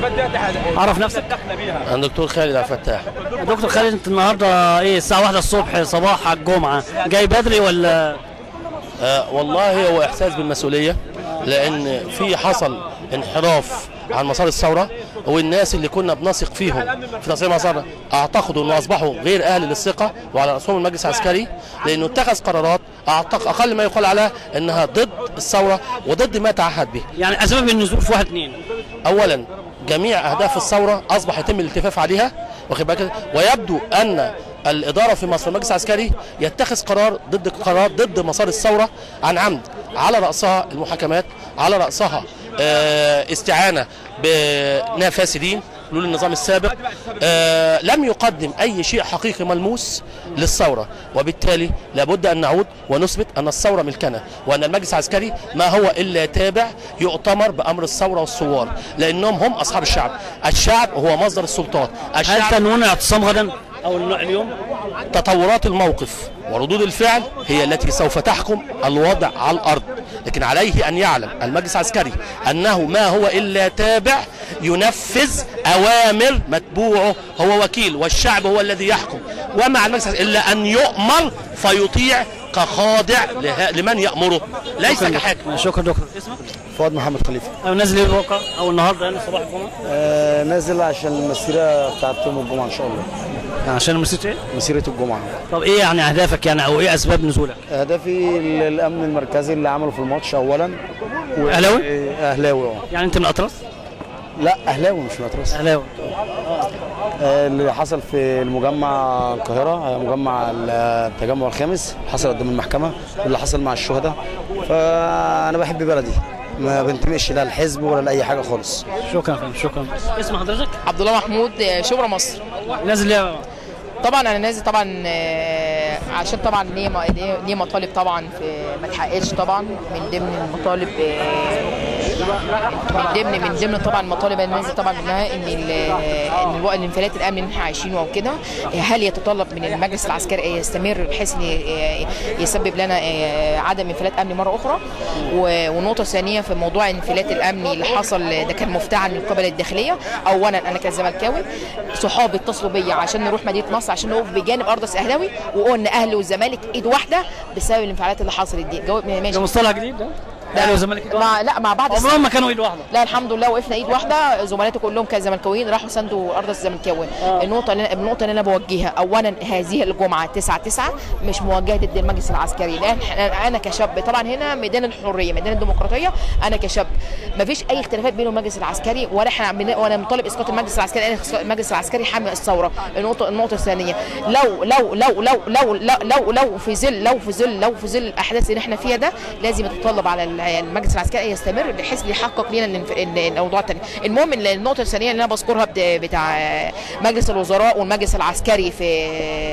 عرف نفسك انا دكتور خالد عبد الفتاح دكتور خالد انت النهارده ايه الساعه واحدة الصبح صباح على الجمعه جاي بدري ولا آه والله هو احساس بالمسؤوليه لان في حصل انحراف عن مسار الثوره والناس اللي كنا بنثق فيهم في تصميم مسار اعتقدوا انه اصبحوا غير اهل للثقه وعلى راسهم المجلس العسكري لانه اتخذ قرارات اعتقد اقل ما يقال عليها انها ضد الثوره وضد ما تعهد به يعني اسباب النزول في واحد اتنين اولا جميع اهداف الثوره اصبح يتم الالتفاف عليها واخد بالك ويبدو ان الاداره في مصر المجلس العسكري يتخذ قرار ضد قرار ضد مسار الثوره عن عمد على راسها المحاكمات على راسها آه، استعانه بناس فاسدين حلول النظام السابق آه، لم يقدم اي شيء حقيقي ملموس للثوره وبالتالي لابد ان نعود ونثبت ان الثوره ملكنا وان المجلس العسكري ما هو الا تابع يؤتمر بامر الثوره والثوار لانهم هم اصحاب الشعب الشعب هو مصدر السلطات هل الشعب تنوون اعتصام غدا او اليوم تطورات الموقف وردود الفعل هي التي سوف تحكم الوضع على الارض لكن عليه ان يعلم المجلس العسكري انه ما هو الا تابع ينفذ اوامر متبوعه هو وكيل والشعب هو الذي يحكم ومع المجلس العسكري الا ان يؤمر فيطيع كخاضع له- لمن يامره ليس كحاكم شكرا دكتور اسمك فؤاد محمد خليفه او نازل ايه الواقع او النهارده يعني صباح الجمعه آه نازل عشان المسيره بتاعت يوم الجمعه ان شاء الله يعني عشان مسيره ايه مسيره الجمعه طب ايه يعني اهدافك يعني او ايه اسباب نزولك هدفي الامن المركزي اللي عمله في الماتش اولا و- أهلاوي؟ آه، اهلاوي اه يعني انت من الاطراس لا اهلاوي مش مدرسه اهلاوي آه اللي حصل في المجمع القاهره آه، مجمع التجمع الخامس حصل قدام المحكمه واللي حصل مع الشهداء فانا بحب بلدي ما بنتميش لا الحزب ولا لاي حاجه خالص شكرا فندم شكرا اسم حضرتك عبد الله محمود آه، شبرا مصر نازل ليه طبعا انا نازل طبعا آه، عشان طبعا ليه م- ليه- ليه مطالب طبعا في ما اتحققش طبعا من ضمن المطالب آه، من ضمن من ضمن طبعا المطالب اللي نازل طبعا منها ان ال- ان الوقت الانفلات الامن اللي احنا عايشينه وكده هل يتطلب من المجلس العسكري أن يستمر بحيث ان ي- يسبب لنا آه، عدم انفلات امني مره اخرى و- ونقطه ثانيه في موضوع الانفلات الامني اللي حصل ده كان مفتعل من قبل الداخليه اولا انا كزملكاوي صحابي اتصلوا بيا عشان نروح مدينه نصر عشان نقف بجانب ارض اهلاوي وقلنا اهلي والزمالك ايد واحده بسبب الانفعالات اللي حصلت دي جواب ماشي ده مصطلح جديد ده اهلي وزمالك إيد واحدة؟ مع لا مع بعض عمرهم ما كانوا ايد واحده لا الحمد لله وقفنا ايد واحده زملائي كلهم كزملكاويين راحوا ساندوا ارض الزملكاوي النقطه اللي النقطه اللي انا بوجهها اولا هذه الجمعه 9 9 مش موجهه ضد المجلس العسكري لان إحنا- انا كشاب طبعا هنا ميدان الحريه ميدان الديمقراطيه انا كشاب ما فيش اي اختلافات بينه والمجلس العسكري ولا احنا عم- وانا مطالب اسقاط المجلس العسكري لان المجلس العسكري حامي الثوره النقطه النقطه الثانيه لو لو لو لو لو لو لو, لو في ظل لو في ظل لو في ظل الاحداث اللي احنا فيها ده لازم يتطلب على ال- المجلس العسكري أن يستمر بحيث يحقق لنا الانف- ال- الاوضاع الثانيه المهم إن النقطه الثانيه اللي انا بذكرها بت- بتاع مجلس الوزراء والمجلس العسكري في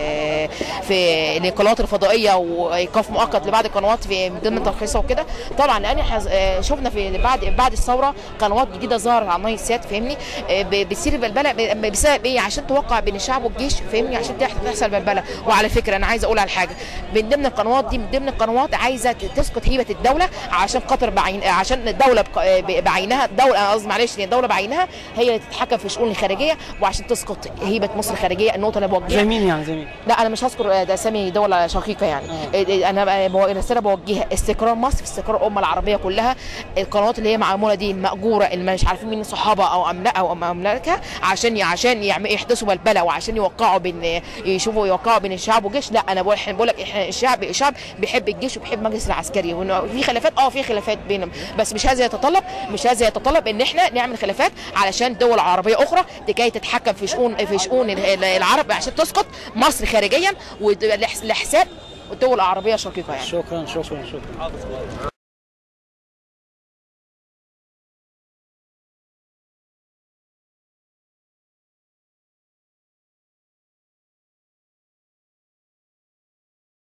في القنوات الفضائيه وايقاف مؤقت لبعض القنوات في من ضمن ترخيصها وكده طبعا لان إحنا آه، شفنا في بعد بعد الثوره قنوات جديده ظهرت على نايل سات فاهمني آه، ب- بتصير بلبله ب- بسبب ايه عشان توقع بين الشعب والجيش فاهمني عشان تح- تحصل بلبله وعلى فكره انا عايزه اقول على حاجه من ضمن القنوات دي من ضمن القنوات عايزه ت- تسقط هيبه الدوله عشان خاطر بعين عشان الدوله بق- آه، ب- بعينها الدوله أنا قصدي معلش الدوله بعينها هي اللي تتحكم في الشؤون الخارجيه وعشان تسقط هيبه مصر الخارجيه النقطه اللي بوجهها زي مين يعني زي مين لا انا مش هذكر آه، ده اسامي دول شقيقه يعني آه. انا بقى- بو- رساله بوجهها استقرار مصر في استقرار الامه العربيه كلها القنوات اللي هي معموله دي ماجوره اللي مش عارفين مين صحابها او املاء او املاكها عشان عشان يعم- يحدثوا بلبله وعشان يوقعوا بين يشوفوا يوقعوا بين الشعب والجيش لا انا بقول إحنا بقول لك إحنا الشعب الشعب بيحب الجيش وبيحب المجلس العسكري وإنه في خلافات اه في خلافات بينهم بس مش هذا يتطلب مش هذا يتطلب ان احنا نعمل خلافات علشان دول عربيه اخرى لكي تتحكم في شؤون في شؤون ال- العرب عشان تسقط مصر خارجيا ولحساب الدول العربيه الشقيقه يعني شكرا شكرا شكرا